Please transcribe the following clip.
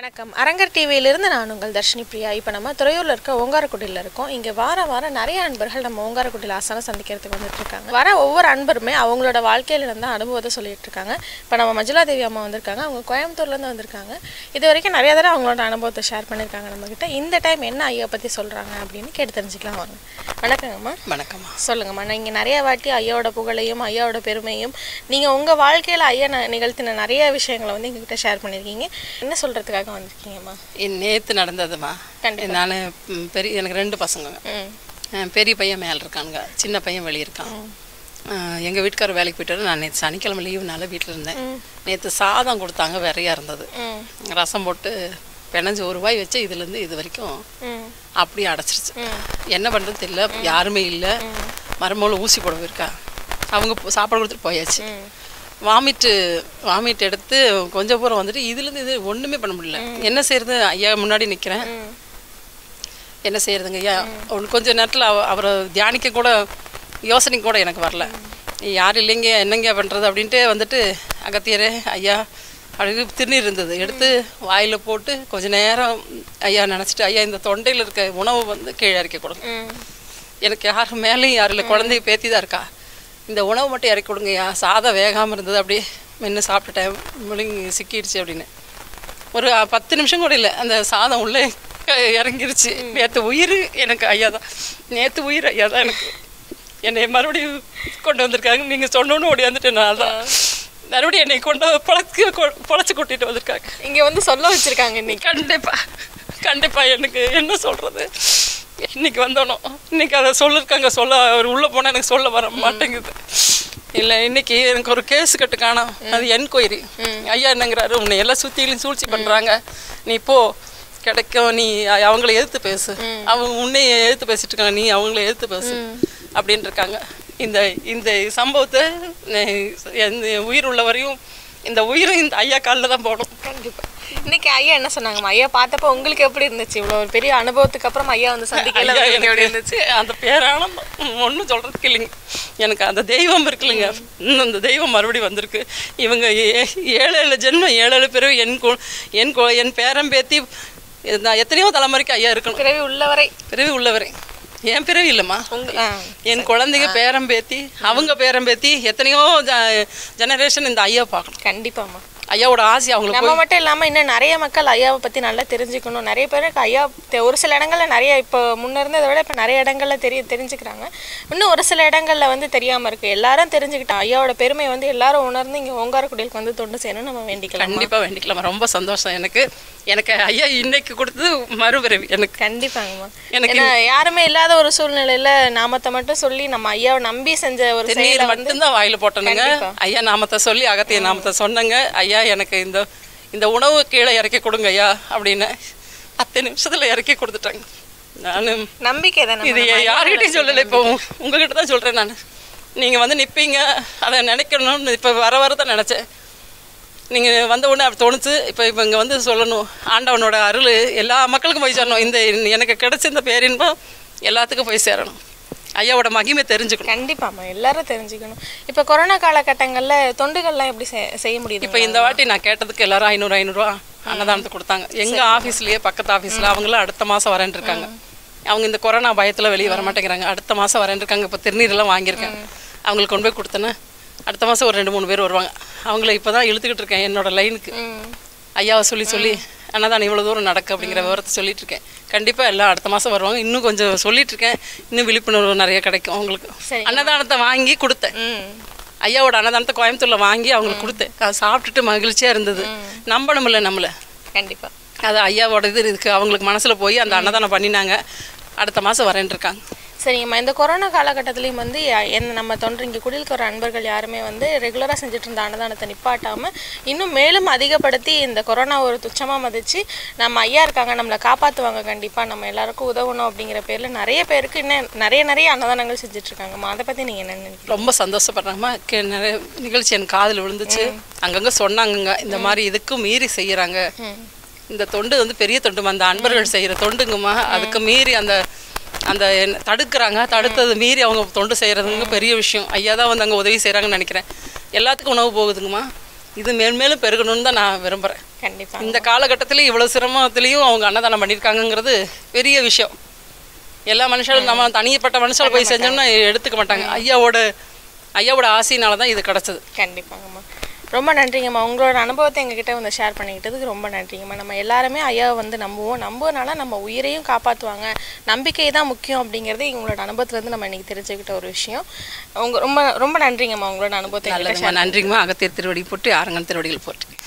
வணக்கம் அரங்கர் டிவியிலிருந்து நான் உங்கள் தர்ஷினி பிரியா இப்போ நம்ம துறையூரில் இருக்க ஓங்காரக்குடியில் இருக்கோம் இங்கே வார வாரம் நிறைய அன்பர்கள் நம்ம ஓங்காரக்குடியில் ஆசான சந்திக்கிறதுக்கு வந்துட்டு இருக்காங்க வர ஒவ்வொரு அன்பருமே அவங்களோட வாழ்க்கையில இருந்த அனுபவத்தை சொல்லிட்டு இருக்காங்க இப்போ நம்ம மஞ்சுளா தேவி அம்மா வந்திருக்காங்க அவங்க கோயம்புத்தூர்லேருந்து வந்திருக்காங்க இது வரைக்கும் நிறைய தடவை அவங்களோட அனுபவத்தை ஷேர் பண்ணியிருக்காங்க நம்மக்கிட்ட இந்த டைம் என்ன ஐயா பற்றி சொல்கிறாங்க அப்படின்னு கேட்டு தெரிஞ்சுக்கலாம் வாங்க வணக்கங்கம்மா வணக்கம்மா சொல்லுங்கம்மா நீங்கள் நிறைய வாட்டி ஐயாவோட புகழையும் ஐயாவோட பெருமையும் நீங்கள் உங்கள் வாழ்க்கையில் ஐயா ந- நிகழ்த்தின நிறைய விஷயங்களை வந்து எங்ககிட்ட ஷேர் பண்ணியிருக்கீங்க என்ன சொல்கிறதுக்காக வந்திருக்கீங்கம்மா நேற்று நடந்ததுமா கண்டிப்பா. நான் பெரிய எனக்கு ரெண்டு பசங்க ம் அஹ் பெரிய பையன் மேலே இருக்கானுங்க சின்ன பையன் வெளியே இருக்கான் எங்கள் வீட்டுக்காரர் வேலைக்கு போயிட்டாரு நான் நேற்று சனிக்கிழமை லீவுனால வீட்டில் இருந்தேன் நேற்று சாதம் கொடுத்தாங்க வெறையா இருந்தது ம் ரசம் போட்டு பிணைஞ்சு ஒரு ரூபாய் வச்சு இதுலேருந்து இது வரைக்கும் ம் அப்படியே அடைச்சிருச்சு என்ன பண்ணுறது தெரியல யாருமே இல்லை மருமகளும் ஊசி போட போயிருக்கா அவங்க போ- சாப்பாடு கொடுத்துட்டு போயாச்சு ம் வாமிட்டு வாமிட் எடுத்து கொஞ்சம் தூரம் வந்துட்டு இதுலேருந்து இது ஒன்றுமே பண்ண முடியல என்ன செய்யறது ஐயா முன்னாடி நிற்கிறேன் ம் என்ன செய்யறதுங்க ஐயா ஒரு கொஞ்ச நேரத்தில் அவ அவரை தியானிக்க கூட யோசனை கூட எனக்கு வரல யார் இல்லைங்க என்னங்க பண்ணுறது அப்படின்ட்டு வந்துட்டு அகத்தியரே ஐயா அப்படின்னு திருநீர் இருந்தது எடுத்து வாயில் போட்டு கொஞ்ச நேரம் ஐயா நினச்சிட்டு ஐயா இந்த தொண்டையில் இருக்க உணவு வந்து கீழே இறக்கி கொடுங்க ம் எனக்கு யார் மேலேயும் யாரும் இல்லை குழந்தைய பேத்தி தான் இருக்கா இந்த உணவு மட்டும் இறக்கி கொடுங்கய்யா சாதம் வேகாமல் இருந்தது அப்படியே மென்று சாப்பிட்டுட்டேன் முழுங்கி சிக்கிடுச்சு அப்படின்னு ஒரு அஹ், பத்து நிமிஷம் கூட இல்லை அந்த சாதம் உள்ளே க- இறங்கிருச்சு நேற்று உயிர் எனக்கு ஐயா தான் நேற்று உயிர் ஐயா தான் எனக்கு என்னை மறுபடியும் கொண்டு வந்திருக்காங்க நீங்கள் சொன்னோன்னு ஓடியாந்துட்டேன் நான் தான் மறுபடியும் என்னை கொண்டு பொழச்சு பொழைச்சி கூட்டிகிட்டு வந்திருக்காங்க இங்கே வந்து சொல்ல வச்சுருக்காங்க இன்னைக்கு கண்டிப்பா கண்டிப்பா எனக்கு என்ன சொல்றது இன்னைக்கு வந்தோனோ இன்னைக்கு அதை சொல்லிருக்காங்க சொல்ல அவர் உள்ள போனா எனக்கு சொல்ல வர மாட்டேங்குது இல்லை இன்னைக்கு எனக்கு ஒரு கேஸ் கட்டு காணோம் அது என்கொயரி ஐயா என்னங்கிறாரு உன்னை எல்லாம் சுத்தியிலும் சூழ்ச்சி பண்றாங்க நீ போ கிடைக்கும் நீ அ- அவங்கள எதிர்த்து பேசு அவங்க உன்னைய எதிர்த்து பேசிட்டு இருக்காங்க நீ அவங்கள எதிர்த்து பேசு அப்படின்னு இருக்காங்க இந்த இந்த சம்பவத்தை நான் எந்த உயிர் உள்ளவரையும் இந்த உயிரும் இந்த ஐயா காலில் தான் போடும் கண்டிப்பாக இன்னைக்கு ஐயா என்ன சொன்னாங்கம்மா ஐயா பார்த்தப்போ உங்களுக்கு எப்படி இருந்துச்சு இவ்வளோ ஒரு பெரிய அனுபவத்துக்கு அப்புறம் ஐயா வந்து சந்திக்கல ஐயா, உங்களுக்கு எப்படி எனக்கு இருந்துச்சு அந்த பேரானந்தம் ஒன்றும் சொல்கிறதுக்கு இல்லைங்க எனக்கு அந்த தெய்வம் இருக்குல்லைங்க இன்னும் அந்த தெய்வம் மறுபடியும் வந்திருக்கு இவங்க ஏ- ஏழு ஏழு ஜென்மம் ஏழு ஏழு பேரும் என் கு என் கு என் பேரன் பேத்தி நான் எத்தனையோ தலைமுறைக்கு ஐயா இருக்கணும் பிறவி உள்ளவரை பிறவி உள்ளவரே என் பிறவி இல்லைம்மா உங்க ஆ என் குழந்தைங்க பேரன் பேத்தி அவங்க பேரன் பேத்தி எத்தனையோ ஜெனரேஷன் இந்த ஐயா பார்க்கணும் கண்டிப்பாம்மா ஐயாவோட ஆசை அவங்களுக்கு நம்ம மட்டும் இல்லாமல் இன்னும் நிறைய மக்கள் ஐயாவை பற்றி நல்லா தெரிஞ்சுக்கணும் நிறைய பேருக்கு ஐயா தெ- ஒரு சில இடங்கள்ல நிறைய இப்போ முன்ன இருந்ததை விட இப்போ நிறைய இடங்கள்ல தெரிய தெரிஞ்சுக்கிறாங்க இன்னும் ஒரு சில இடங்கள்ல வந்து தெரியாமல் இருக்கு எல்லாரும் தெரிஞ்சுக்கிட்டோம் ஐயாவோட பெருமை வந்து எல்லாரும் உணர்ந்து இங்கே ஓங்காரக்குடிலுக்கு வந்து தொண்டு செய்யணும்னு நம்ம வேண்டிக்கலாம் கண்டிப்பா வேண்டிக்கலாம் ரொம்ப சந்தோஷம் எனக்கு எனக்கு ஐயா இன்னைக்கு கொடுத்தது மறுபிறவி எனக்கு கண்டிப்பாங்கம்மா எனக்கு ஏன்னா யாருமே இல்லாத ஒரு சூழ்நிலையில நாமத்தை மட்டும் சொல்லி நம்ம ஐயாவை நம்பி செஞ்ச ஒரு செயலை நீர் வந்து மட்டும்தான் வாயில போட்டனுங்க கண்டிப்பா. ஐயா நாமத்தை சொல்லி அகத்திய நாமத்தை சொன்னங்க ஐயா எனக்கு இந்த இந்த உணவு கீழே இறக்கி கொடுங்க ஐயா அப்படின்னு பத்து நிமிஷத்துல இறக்கி கொடுத்துட்டாங்க நானும் நம்பிக்கை தானே இது யார்கிட்டயும் சொல்லலை இப்போ உங்ககிட்ட தான் சொல்றேன் நான் நீங்க வந்து நிப்பீங்க அதை நினைக்கணும்னு இப்போ வர வர தான் நினைச்சேன் நீங்க வந்த உடனே அப்படி தோணுச்சு இப்போ இப்போ இங்கே வந்து சொல்லணும் ஆண்டவனோட அருள் எல்லா மக்களுக்கும் போய் சேரணும் இந்த எனக்கு கிடைச்ச இந்த பேரின்பம் எல்லாத்துக்கும் போய் சேரணும் ஐயாவோட மகிமை தெரிஞ்சுக்கணும் கண்டிப்பாம்மா எல்லாரும் தெரிஞ்சுக்கணும் இப்போ கொரோனா காலகட்டங்கள்ல தொண்டுகள்லாம் எப்படி செய்- செய்ய முடியுது இப்போ இந்த வாட்டி நான் கேட்டதுக்கு எல்லாரும் ஐநூறு ஐநூறுரூவா அன்னதானத்தை கொடுத்தாங்க எங்க ஆஃபீஸ்லயே பக்கத்து ஆஃபீஸில் அவங்களும் அடுத்த மாசம் வரேன் இருக்காங்க அவங்க இந்த கொரோனா பயத்துல வெளியே வர மாட்டேங்கிறாங்க அடுத்த மாசம் வரேன் இருக்காங்க இப்போ திருநீரெல்லாம் வாங்கியிருக்கேன் அவங்களுக்கு கொண்டு போய் கொடுத்தேன்னா அடுத்த மாசம் ஒரு ரெண்டு மூணு பேர் வருவாங்க அவங்கள இப்போ தான் இழுத்துக்கிட்டு இருக்கேன் என்னோட லைனுக்கு ம் ஐயாவை சொல்லி சொல்லி அன்னதானம் இவ்வளோ தூரம் நடக்கு அப்படிங்கிற விவரத்தை சொல்லிட்டு இருக்கேன் கண்டிப்பா எல்லாம் அடுத்த மாசம் வருவாங்க இன்னும் கொஞ்சம் சொல்லிட்டு இருக்கேன் இன்னும் விழிப்புணர்வு நிறைய கிடைக்கும் அவங்களுக்கு சரி. அன்னதானத்தை வாங்கி கொடுத்தேன் ம் ஐயாவோட அன்னதானத்தை கோயம்புத்தூர்ல வாங்கி அவங்களுக்கு கொடுத்தேன் அது சாப்பிட்டுட்டு மகிழ்ச்சியா இருந்தது நம்பணுமில்ல நம்மள கண்டிப்பா அது ஐயாவோட இது இருக்கு அவங்களுக்கு மனசுல போய் அந்த அன்னதானம் பண்ணினாங்க அடுத்த மாசம் வரேன் இருக்காங்க சரிங்கம்மா இந்த கொரோனா காலகட்டத்திலையும் வந்து யா- என்ன நம்ம தொன்று இங்கே குடியிருக்க வர அன்பர்கள் யாருமே வந்து ரெகுலராக செஞ்சுட்டு இருந்த அன்னதானத்தை நிப்பாட்டாமல் இன்னும் மேலும் அதிகப்படுத்தி இந்த கொரோனா ஒரு துச்சமாக மதித்து நம்ம ஐயா இருக்காங்க நம்மளை காப்பாற்றுவாங்க கண்டிப்பாக நம்ம எல்லாருக்கும் உதவணும் அப்படிங்கிற பேரில் நிறைய பேருக்கு இன்னும் நிறைய நிறைய அன்னதானங்கள் செஞ்சுட்டு இருக்காங்கம்மா அதை பற்றி நீங்கள் என்ன நினைக்கிறீங்க ரொம்ப சந்தோஷப்படுறாங்கம்மா கே- நிறைய நிகழ்ச்சி என் காதில் விழுந்துச்சு அங்கங்க சொன்னாங்கங்க இந்த மாதிரி இதுக்கும் மீறி செய்யறாங்க இந்த தொண்டு வந்து பெரிய தொண்டுமா அந்த அன்பர்கள் செய்யற தொண்டுங்கம்மா அதுக்கு மீறி அந்த அந்த என்ன- தடுக்கிறாங்க தடுத்தது மீறி அவங்க தொண்டு செய்கிறதுங்க பெரிய விஷயம் ஐயா தான் வந்து அங்கே உதவி செய்கிறாங்கன்னு நினைக்கிறேன் எல்லாத்துக்கும் உணவு போகுதுங்கம்மா இது மேல்மேலும் பெருகணும்னு தான் நான் விரும்புகிறேன் கண்டிப்பாக இந்த காலகட்டத்திலையும் இவ்வளோ சிரமத்துலேயும் அவங்க அன்னதானம் பண்ணியிருக்காங்கங்கிறது பெரிய விஷயம் எல்லா மனுஷரும் நம்ம தனிப்பட்ட மனுஷால போய் செஞ்சோம்னா எடுத்துக்க மாட்டாங்க ஐயாவோட ஐயாவோட ஆசையினால தான் இது கிடச்சது கண்டிப்பாங்கம்மா ரொம்ப நன்றிங்கம்மா உங்களோட அனுபவத்தை எங்ககிட்ட வந்து ஷேர் பண்ணிக்கிட்டதுக்கு ரொம்ப நன்றிங்கம்மா நம்ம எல்லாருமே ஐயாவை வந்து நம்புவோம் நம்புவனால நம்ம உயிரையும் காப்பாற்றுவாங்க நம்பிக்கை தான் முக்கியம் அப்படிங்கிறது உங்களோட அனுபவத்துலேருந்து நம்ம இன்னைக்கு தெரிஞ்சுக்கிட்ட ஒரு விஷயம் உங்க ரொம்ப ரொம்ப நன்றிங்கம்மா உங்களோட அனுபவத்தை எங்ககிட்ட நல்லதுமா நன்றிங்கம்மா அகத்தியர் திருவடி போட்டு ஆரங்கன் திருவடிகள் போட்டு